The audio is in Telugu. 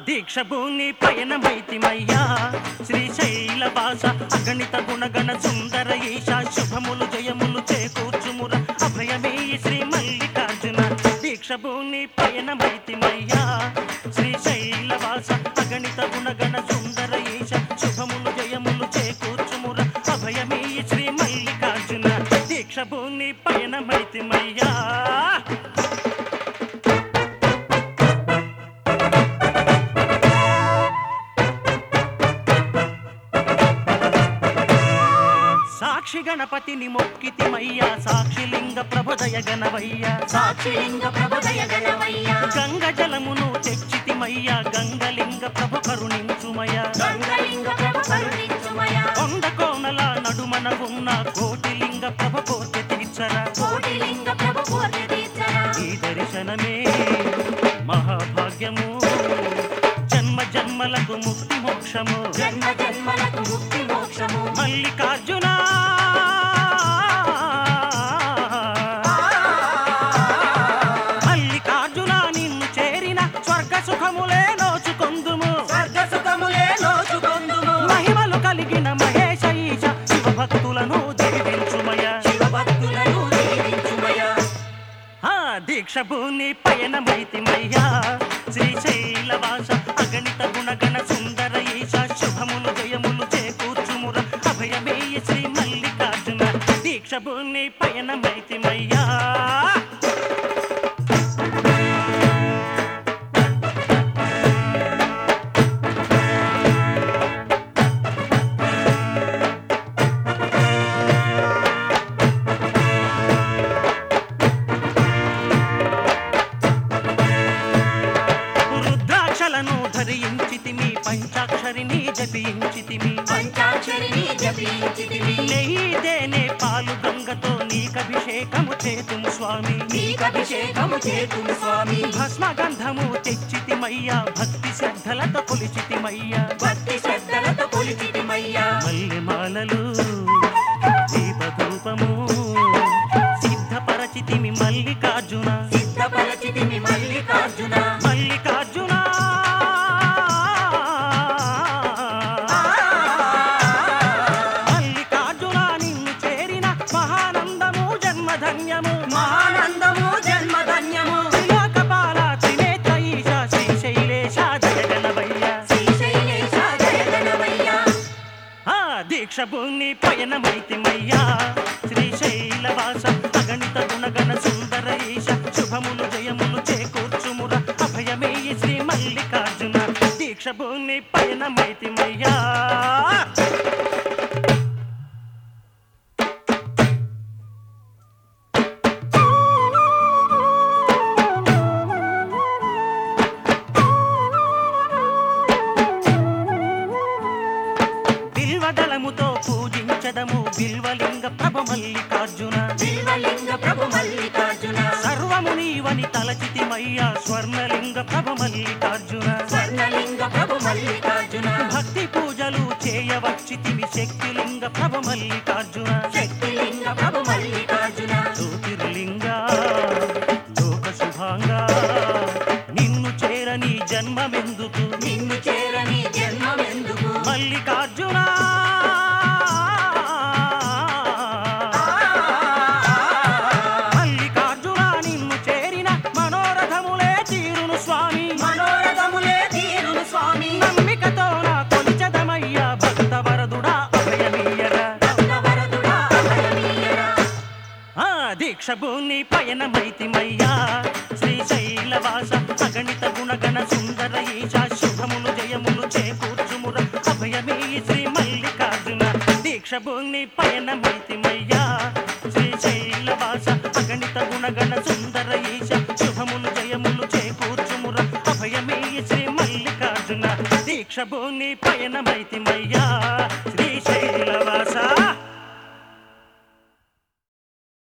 దీక్ష భూని పయనమైతిమయ్యా శ్రీశైల వాస అగణిత గుణగణ సుందర ఈశ శుభములు జయములు చేకూర్చుముర అభయమే శ్రీ మల్లికార్జున దీక్ష భూని పయనమైతిమయ్యా శ్రీశైల వాస అగణిత గుణగణ సుందర ఈశ శుభములు జయములు చేకూర్చుముర అభయమే శ్రీ మల్లికార్జున దీక్ష భూని పయనమైతిమయ్యా సాక్షి గణపతిని మొక్కితిమయ్యా సాక్షిలింగ ప్రభుదయ గణవయ్యా సాక్షిలింగ ప్రభుదయ గణమయ్యా గంగ జలమును తెచ్చితిమయ్యా గంగలింగ ప్రభు కరుణించుమయ్యా గంగలింగ ప్రభు కరుణించుమయా కొండ కోనల నడుమన ఉన్న కోటిలింగ ప్రభు కోర్కె తీర్చరా కోటిలింగ ప్రభు కోర్కె తీర్చరా ఈ దర్శనమే మహాభాగ్యము జన్మ జన్మలకు ముక్తి మోక్షము జన్మ జన్మలకు ముక్తి మోక్షము మల్లికార్జున మల్లికార్జున నిన్ను చేరిన స్వర్గ సుఖములే నోచుకొందుము స్వర్గ సుఖములే నోచుకొందుము మహిమలు కలిగిన మహేశ ఈశ శివ భక్తులను దీవించుమయ శివ భక్తులను దీవించుమయా ఆ దీక్ష భూని పయనమైతిమయ్యా శ్రీశైలవాస అగణిత గుణగణ సుందర ఈశ శుభములు జయములు చేకూర్చుముర అభయమే శ్రీ మల్లికార్జున దీక్ష భూని పయనమైతిమయ్యా రుద్రాక్షలను ధరించితిమి పంచాక్షరిని జపించితిమి పంచాక్షరిని జపించితివి నెయ్యి తేనె పాలు గంగతో నీకభిషేకము చేతుము స్వామి నీకభిషేకము చేతుము స్వామి భస్మ గంధము తెచ్చితిమయ్యా భక్తి శ్రద్ధలతో కొలిచితిమయ్యా భక్తి శ్రద్ధలతో కొలిచితిమయ్యా మల్లె మాలలు దీపధూపము సిద్ధపరచితిమి మల్లికార్జున సిద్ధపరచితిమి మల్లికార్జున మల్లికార్జున మల్లికార్జున నిన్ను చేరిన మహానందము జన్మధన్యము మానందము జన్మధన్యము త్రిలోకపాల త్రినేత్ర ఈశ శ్రీశైలేశ జగనవయ్య శ్రీశైలేశ జయగణమయ్యా ఆ దీక్ష భూమి పయనమైతిమయ్యా శ్రీశైలవాస అగణిత గుణగణ సుందర ఈశ శుభములు జయములు చేకూర్చుముర అభయమే శ్రీ మల్లికార్జున దీక్ష భూమి పయనమైతిమయ్యా బిల్వదళముతో పూజించదము బిల్వలింగ ప్రభ మల్లికార్జున బిల్వలింగ ప్రభు మల్లికార్జున సర్వము నీవని తలచితిమయ్యా స్వర్ణలింగ ప్రభ మల్లికార్జున స్వర్ణలింగ ప్రభు మల్లికార్జున భక్తి పూజలు చేయవచ్చితిమి శక్తిలింగ ప్రభ మల్లికార్జున శక్తిలింగ ప్రభు మల్లికార్జున జ్యోతిర్లింగ లోక శుభాంగా నిన్ను చేరని జన్మమెందుకు నిన్ను చేరని జన్మమెందుకు మల్లికార్జున మల్లికార్జున నిన్ను చేరిన మనోరథములే తీరును స్వామి మనోరథములే తీరును స్వామి నమ్మికతో నా కొలిచదమయ్యా భక్త వరదుడా అభయమీయగా భక్తవరదుడా అభయమీయరా ఆ దీక్ష భూని పయనమైతిమయ్యా శ్రీశైలవాస అగణిత గుణగణ సుందర ఈశ శుభములు జయములు చేకూర్చుముర అభయమే శ్రీ మల్లికార్జున దీక్ష భూని పయనమైతిమయ్యా శ్రీశైలవాస అగణిత గుణగణ సుందర ఈశ శుభములు జయములు చేకూర్చుముర అభయమే శ్రీ మల్లికార్జున దీక్ష భూని పయనమైతిమయ్యా